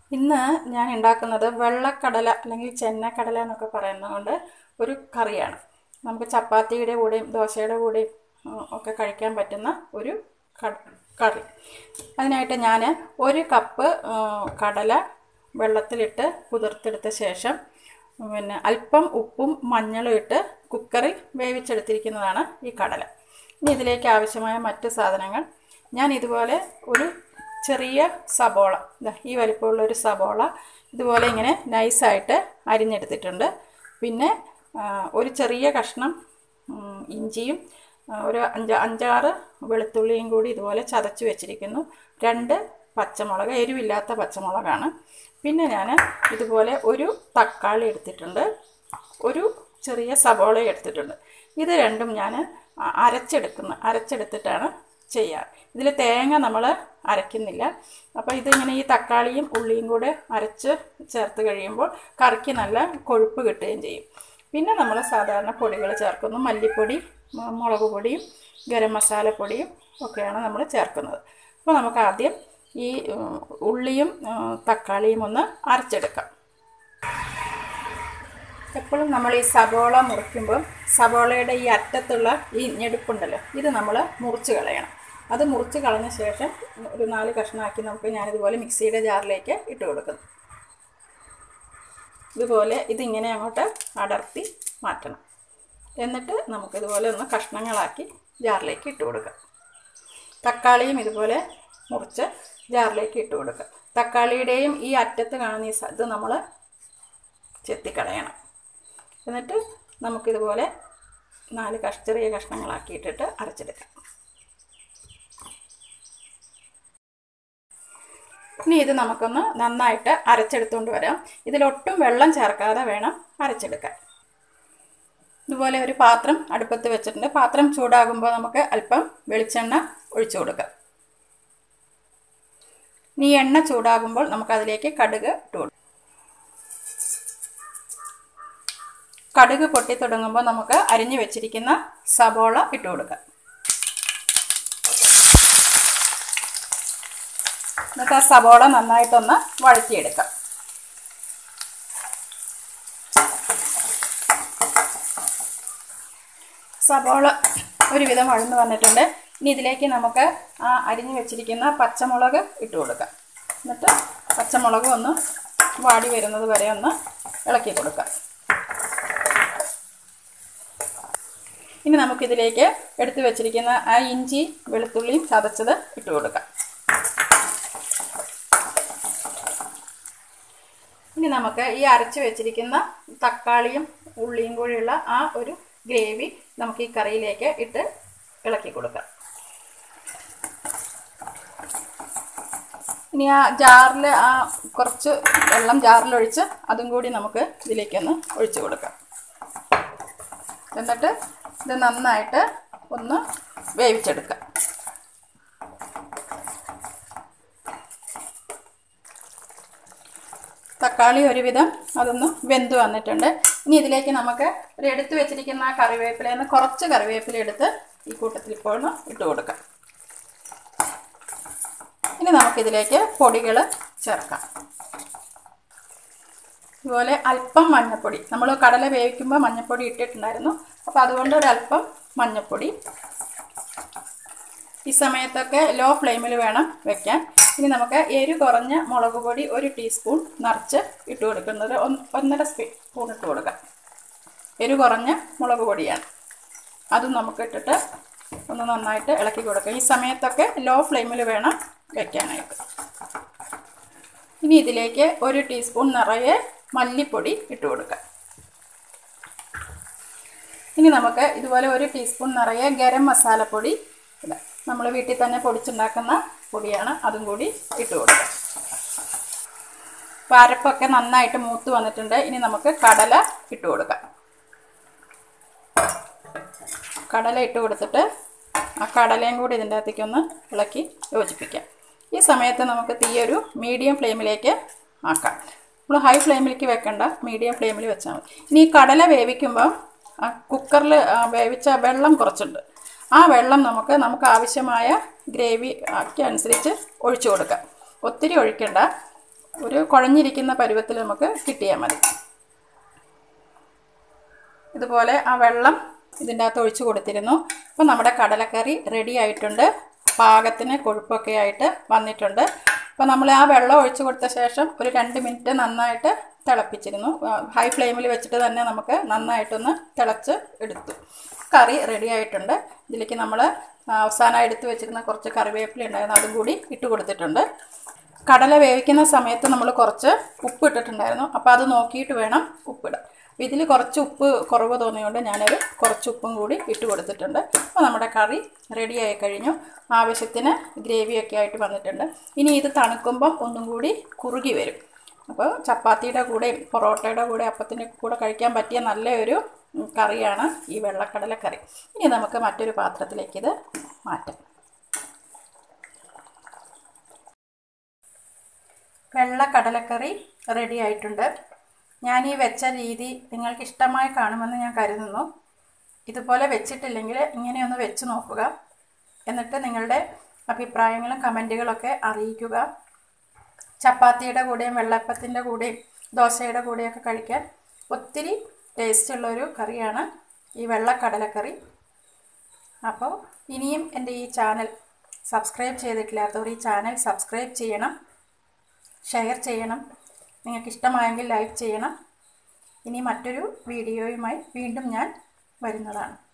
ഇന്ന് ഞാൻ ഉണ്ടാക്കുന്നത് വെള്ളക്കടല അല്ലെങ്കിൽ ചെന്നക്കടല എന്നൊക്കെ പറയുന്നതുകൊണ്ട് ഒരു കറിയാണ് നമുക്ക് ചപ്പാത്തിയുടെ കൂടെയും ദോശയുടെ കൂടെയും ഉം, ഒക്കെ കഴിക്കാൻ പറ്റുന്ന ഒരു ക- കറി അതിനായിട്ട് ഞാൻ ഒരു കപ്പ് ഉം, കടല വെള്ളത്തിലിട്ട് കുതിർത്തെടുത്ത ശേഷം പിന്നെ അല്പം ഉപ്പും മഞ്ഞളും ഇട്ട് കുക്കറിൽ വേവിച്ചെടുത്തിരിക്കുന്നതാണ് ഈ കടല ഇനി ഇതിലേക്ക് ആവശ്യമായ മറ്റ് സാധനങ്ങൾ ഞാൻ ഇതുപോലെ ഒരു ചെറിയ സബോള ദാ ഈ വലിപ്പമുള്ള ഒരു സബോള ഇതുപോലെ ഇങ്ങനെ നൈസായിട്ട് അരിഞ്ഞെടുത്തിട്ടുണ്ട് പിന്നെ ആ, ഒരു ചെറിയ കഷ്ണം ഉം, ഇഞ്ചിയും ആ, ഒരു അഞ്ച് അഞ്ചാറ് വെളുത്തുള്ളിയും കൂടി ഇതുപോലെ ചതച്ച് വെച്ചിരിക്കുന്നു രണ്ട് പച്ചമുളക് എരിവില്ലാത്ത പച്ചമുളകാണ് പിന്നെ ഞാൻ ഇതുപോലെ ഒരു തക്കാളി എടുത്തിട്ടുണ്ട് ഒരു ചെറിയ സബോള എടുത്തിട്ടുണ്ട് ഇത് രണ്ടും ഞാൻ അരച്ചെടുക്കുന്ന അരച്ചെടുത്തിട്ടാണ് ചെയ്യുക ഇതിൽ തേങ്ങ നമ്മൾ അരയ്ക്കുന്നില്ല അപ്പോൾ ഇതിങ്ങനെ ഈ തക്കാളിയും ഉള്ളിയും കൂടെ അരച്ച് ചേർത്ത് കഴിയുമ്പോൾ കറിക്ക് നല്ല കൊഴുപ്പ് കിട്ടുകയും ചെയ്യും പിന്നെ നമ്മൾ സാധാരണ പൊടികൾ ചേർക്കുന്നു മല്ലിപ്പൊടി മ- മുളക് പൊടിയും ഗരം മസാലപ്പൊടിയും ഒക്കെയാണ് നമ്മൾ ചേർക്കുന്നത് അപ്പോൾ നമുക്ക് ആദ്യം ഈ ഉം, ഉള്ളിയും ഉം, തക്കാളിയും ഒന്ന് അരച്ചെടുക്കാം എപ്പോഴും നമ്മൾ ഈ സബോള മുറിക്കുമ്പോൾ സബോളയുടെ ഈ അറ്റത്തുള്ള ഈ ഞെടുപ്പുണ്ടല്ലോ ഇത് നമ്മൾ മുറിച്ച് കളയണം അത് മുറിച്ച് കളഞ്ഞ ശേഷം ഒരു നാല് കഷ്ണമാക്കി നമുക്ക് ഞാനിതുപോലെ മിക്സിയുടെ ജാറിലേക്ക് ഇട്ട് കൊടുക്കുന്നു ഇതുപോലെ ഇതിങ്ങനെ അങ്ങോട്ട് അടർത്തി മാറ്റണം എന്നിട്ട് നമുക്കിതുപോലെ ഒന്ന് കഷ്ണങ്ങളാക്കി ജാറിലേക്ക് ഇട്ട് കൊടുക്കാം തക്കാളിയും ഇതുപോലെ മുറിച്ച് ജാറിലേക്ക് ഇട്ട് കൊടുക്കാം തക്കാളിയുടെയും ഈ അറ്റത്ത് കാണുന്ന ഈ സ- ഇത് നമ്മൾ ചെത്തിക്കളയണം എന്നിട്ട് നമുക്കിതുപോലെ നാല് കഷ് ചെറിയ കഷ്ണങ്ങളാക്കിയിട്ടിട്ട് അരച്ചെടുക്കാം ഇനി ഇത് നമുക്കൊന്ന് നന്നായിട്ട് അരച്ചെടുത്തുകൊണ്ട് വരാം ഇതിലൊട്ടും വെള്ളം ചേർക്കാതെ വേണം അരച്ചെടുക്കാൻ ഇതുപോലെ ഒരു പാത്രം അടുപ്പത്ത് വെച്ചിട്ടുണ്ട് പാത്രം ചൂടാകുമ്പോൾ നമുക്ക് അല്പം വെളിച്ചെണ്ണ ഒഴിച്ചു കൊടുക്കാം ഇനി ഈ എണ്ണ ചൂടാകുമ്പോൾ നമുക്കതിലേക്ക് കടുക് ഇട്ട് കൊടുക്കാം കടുക് പൊട്ടി തുടങ്ങുമ്പോൾ നമുക്ക് അരിഞ്ഞു വെച്ചിരിക്കുന്ന സബോള ഇട്ട് കൊടുക്കാം എന്നിട്ട് ആ സബോള നന്നായിട്ടൊന്ന് വഴറ്റിയെടുക്കാം സബോള ഒരുവിധം വഴന്ന് വന്നിട്ടുണ്ട് ഇനി ഇതിലേക്ക് നമുക്ക് ആ അരിഞ്ഞു വെച്ചിരിക്കുന്ന പച്ചമുളക് ഇട്ട് കൊടുക്കാം എന്നിട്ട് പച്ചമുളക് ഒന്ന് വാടി വരുന്നത് വരെ ഒന്ന് ഇളക്കി കൊടുക്കാം ഇനി നമുക്കിതിലേക്ക് എടുത്തു വെച്ചിരിക്കുന്ന ആ ഇഞ്ചി വെളുത്തുള്ളിയും ചതച്ചത് ഇട്ട് കൊടുക്കാം ഇനി നമുക്ക് ഈ അരച്ച് വെച്ചിരിക്കുന്ന തക്കാളിയും ഉള്ളിയും കൂടിയുള്ള ആ ഒരു ഗ്രേവി നമുക്ക് ഈ കറിയിലേക്ക് ഇട്ട് ഇളക്കി കൊടുക്കാം ഇനി ആ ജാറിൽ ആ കുറച്ച് വെള്ളം ജാറിലൊഴിച്ച് അതും കൂടി നമുക്ക് ഇതിലേക്കൊന്ന് ഒഴിച്ചു കൊടുക്കാം എന്നിട്ട് ഇത് നന്നായിട്ട് ഒന്ന് വേവിച്ചെടുക്കാം തക്കാളി ഒരുവിധം അതൊന്ന് വെന്ത് വന്നിട്ടുണ്ട് ഇനി ഇതിലേക്ക് നമുക്ക് ഒരു എടുത്ത് വെച്ചിരിക്കുന്ന ആ കറിവേപ്പിലയിൽ നിന്ന് കുറച്ച് കറിവേപ്പില എടുത്ത് ഈ കൂട്ടത്തിൽ ഇപ്പോൾ ഒന്ന് ഇട്ട് കൊടുക്കാം ഇനി നമുക്കിതിലേക്ക് പൊടികൾ ചേർക്കാം ഇതുപോലെ അല്പം മഞ്ഞൾപ്പൊടി നമ്മൾ കടല വേവിക്കുമ്പോൾ മഞ്ഞൾപ്പൊടി ഇട്ടിട്ടുണ്ടായിരുന്നു അപ്പോൾ അതുകൊണ്ട് ഒരല്പം മഞ്ഞൾപ്പൊടി ഈ സമയത്തൊക്കെ ലോ ഫ്ലെയിമിൽ വേണം വെക്കാൻ ഇനി നമുക്ക് എരി കുറഞ്ഞ മുളക് പൊടി ഒരു ടീസ്പൂൺ നിറച്ച് ഇട്ട് കൊടുക്കുന്നത് ഒന്ന് ഒന്നര സ്പൂൺ ഇട്ട് കൊടുക്കാം എരി കുറഞ്ഞ മുളക് പൊടിയാണ് അതും നമുക്ക് ഇട്ടിട്ട് ഒന്ന് നന്നായിട്ട് ഇളക്കി കൊടുക്കാം ഈ സമയത്തൊക്കെ ലോ ഫ്ലെയിമിൽ വേണം വെക്കാനായിട്ട് ഇനി ഇതിലേക്ക് ഒരു ടീസ്പൂൺ നിറയെ മല്ലിപ്പൊടി ഇട്ട് കൊടുക്കാം ഇനി നമുക്ക് ഇതുപോലെ ഒരു ടീസ്പൂൺ നിറയെ ഗരം മസാലപ്പൊടി ഇടാം നമ്മൾ വീട്ടിൽ തന്നെ പൊടിച്ചുണ്ടാക്കുന്ന പൊടിയാണ് അതും കൂടി ഇട്ട് കൊടുക്കാം അപ്പോൾ അരപ്പൊക്കെ നന്നായിട്ട് മൂത്ത് വന്നിട്ടുണ്ട് ഇനി നമുക്ക് കടല ഇട്ട് കൊടുക്കാം കടല ഇട്ട് കൊടുത്തിട്ട് ആ കടലയും കൂടി ഇതിൻ്റെ അകത്തേക്ക് ഒന്ന് ഇളക്കി യോജിപ്പിക്കാം ഈ സമയത്ത് നമുക്ക് തീ ഒരു മീഡിയം ഫ്ലെയിമിലേക്ക് ആക്കാം നമ്മൾ ഹൈ ഫ്ലെയിമിലേക്ക് വെക്കണ്ട മീഡിയം ഫ്ലെയിമിൽ വെച്ചാൽ മതി ഇനി ഈ കടല വേവിക്കുമ്പോൾ ആ കുക്കറിൽ വേവിച്ച വെള്ളം കുറച്ചുണ്ട് ആ വെള്ളം നമുക്ക് നമുക്ക് ആവശ്യമായ ഗ്രേവി ആക്കി അനുസരിച്ച് ഒഴിച്ചു കൊടുക്കാം ഒത്തിരി ഒഴിക്കണ്ട ഒരു കുഴഞ്ഞിരിക്കുന്ന പരുവത്തിൽ നമുക്ക് കിട്ടിയാൽ മതി ഇതുപോലെ ആ വെള്ളം ഇതിൻ്റെ അകത്ത് ഒഴിച്ചു കൊടുത്തിരുന്നു അപ്പോൾ നമ്മുടെ കടലക്കറി റെഡി ആയിട്ടുണ്ട് പാകത്തിന് കൊഴുപ്പൊക്കെ ആയിട്ട് വന്നിട്ടുണ്ട് അപ്പോൾ നമ്മൾ ആ വെള്ളം ഒഴിച്ചു കൊടുത്ത ശേഷം ഒരു രണ്ട് മിനിറ്റ് നന്നായിട്ട് തിളപ്പിച്ചിരുന്നു ഹൈ ഫ്ലെയിമിൽ വെച്ചിട്ട് തന്നെ നമുക്ക് നന്നായിട്ടൊന്ന് തിളച്ച് എടുത്തു കറി റെഡി ആയിട്ടുണ്ട് ഇതിലേക്ക് നമ്മൾ അവസാനം എടുത്ത് വെച്ചിരുന്ന കുറച്ച് കറിവേപ്പില ഉണ്ടായിരുന്നു അതും കൂടി ഇട്ട് കൊടുത്തിട്ടുണ്ട് കടല വേവിക്കുന്ന സമയത്ത് നമ്മൾ കുറച്ച് ഉപ്പ് ഇട്ടിട്ടുണ്ടായിരുന്നു അപ്പോൾ അത് നോക്കിയിട്ട് വേണം ഉപ്പിടാൻ ഇതിൽ കുറച്ച് ഉപ്പ് കുറവ് തോന്നിയുകൊണ്ട് ഞാനൊരു കുറച്ച് ഉപ്പും കൂടി ഇട്ട് കൊടുത്തിട്ടുണ്ട് അപ്പോൾ നമ്മുടെ കറി റെഡിയായി കഴിഞ്ഞു ആവശ്യത്തിന് ഗ്രേവിയൊക്കെ ആയിട്ട് വന്നിട്ടുണ്ട് ഇനി ഇത് തണുക്കുമ്പം ഒന്നും കൂടി കുറുകി വരും അപ്പോൾ ചപ്പാത്തിയുടെ കൂടെയും പൊറോട്ടയുടെ കൂടെ അപ്പത്തിൻ്റെ കൂടെ കഴിക്കാൻ പറ്റിയ നല്ലൊരു കറിയാണ് ഈ വെള്ളക്കടലക്കറി ഇനി നമുക്ക് മറ്റൊരു പാത്രത്തിലേക്ക് ഇത് മാറ്റാം വെള്ള കടലക്കറി റെഡി ആയിട്ടുണ്ട് ഞാൻ ഈ വെച്ച രീതി നിങ്ങൾക്ക് ഇഷ്ടമായി കാണുമെന്ന് ഞാൻ കരുതുന്നു ഇതുപോലെ വെച്ചിട്ടില്ലെങ്കിൽ ഇങ്ങനെയൊന്ന് വെച്ച് നോക്കുക എന്നിട്ട് നിങ്ങളുടെ അഭിപ്രായങ്ങളും കമൻറ്റുകളൊക്കെ അറിയിക്കുക ചപ്പാത്തിയുടെ കൂടെയും വെള്ളപ്പത്തിൻ്റെ കൂടെയും ദോശയുടെ കൂടെയൊക്കെ കഴിക്കാൻ ഒത്തിരി ടേസ്റ്റുള്ളൊരു കറിയാണ് ഈ വെള്ളക്കടലക്കറി അപ്പോൾ ഇനിയും എൻ്റെ ഈ ചാനൽ സബ്സ്ക്രൈബ് ചെയ്തിട്ടില്ലാത്തവർ ഈ ചാനൽ സബ്സ്ക്രൈബ് ചെയ്യണം ഷെയർ ചെയ്യണം നിങ്ങൾക്ക് ഇഷ്ടമായെങ്കിൽ ലൈക്ക് ചെയ്യണം ഇനി മറ്റൊരു വീഡിയോയുമായി വീണ്ടും ഞാൻ വരുന്നതാണ്